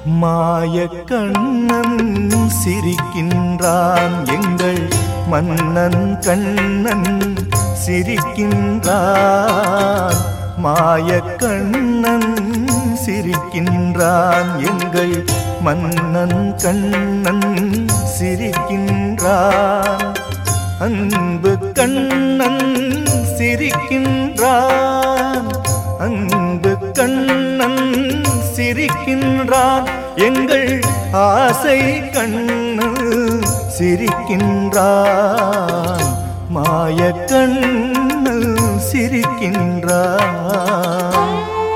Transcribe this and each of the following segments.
மாயக்கண்ணன் சிரிக்கின்றான் எங்கள் மன்னன் கண்ணன் சிரிக்கின்றான் மாயக்கண்ணன் சிரிக்கின்றான் எங்கள் மன்னன் கண்ணன் சிரிக்கின்றான் அன்பு கண்ணன் சிரிக்கின்றான் அன்பு கண்ணன் சிரிக்கின்றான் எங்கள் ஆசை கண்ணன் சிரிக்கின்றான் மாய கண்ணன் சிரிக்கின்றான்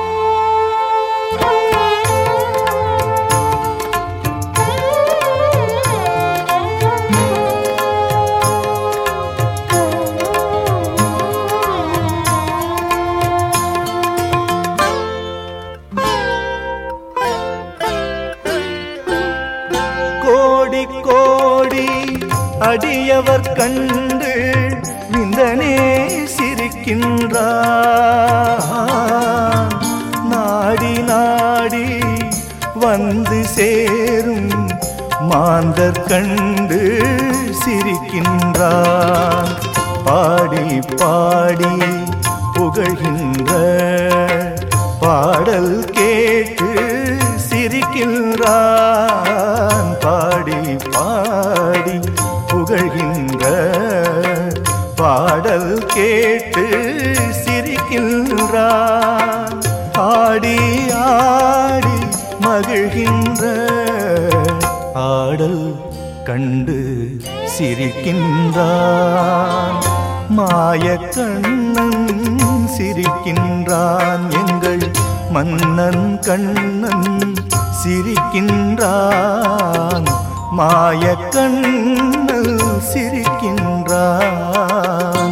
கோடி கோடி அடியவர் கண்டு விந்தனே சிரிக்கின்றான் நாடி நாடி வந்து சேரும் மாந்தர் கண்டு சிரிக்கின்றான் பாடி பாடி புகழ்கின்ற பாடல் கேட்டு சிரிக்கின்றான் பாடி பாடி புகழ்கின்ற பாடல் கேட்டு சிரிக்கின்றான் ஆடி ஆடி மகிழ்கின்ற ஆடல் கண்டு சிரிக்கின்றான் மாய கண்ணன் சிரிக்கின்றான் எங்கள் மன்னன் கண்ணன் சிரிக்கின்றான் மாய கண்ணன் சிரிக்கின்றான்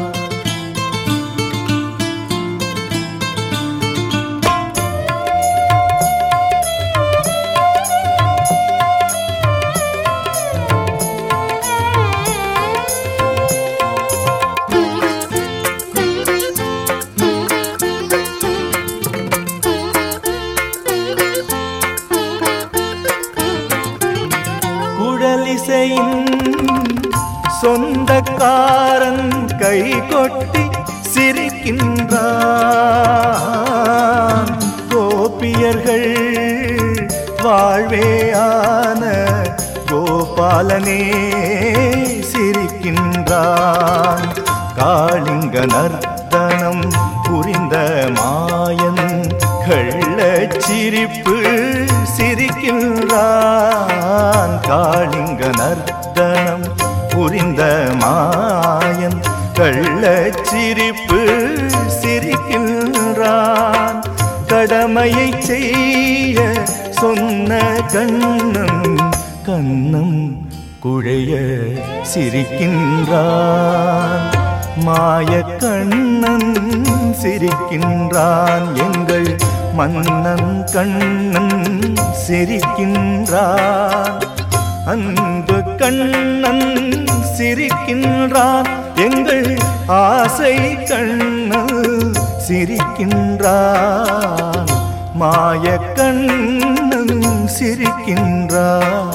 குழலிசையின் சொந்தக்காரன் கை கொட்டி சிரிக்கின்றான் கோபியர்கள் வாழ்வேயான கோபாலனே சிரிக்கின்றான் காளிங்க நர்த்தனம் புரிந்த மாயன் கள்ளச் சிரிப்பு சிரிக்கின்றான் காளிங்க நர்த்தனம் புரிந்த மாயன் கள்ளச் சிரிப்பு சிரிக்கின்றான் கடமையை செய்ய சொன்ன கண்ணம் கண்ணம் குழைய சிரிக்கின்றான் மாய கண்ணன் சிரிக்கின்றான் எங்கள் மன்னன் கண்ணன் சிரிக்கின்றான் அன்பு கண்ணன் சிரிக்கின்றான் எங்கள் ஆசை கண்ணன் சிரிக்கின்றான் மாய கண்ணன் சிரிக்கின்றான்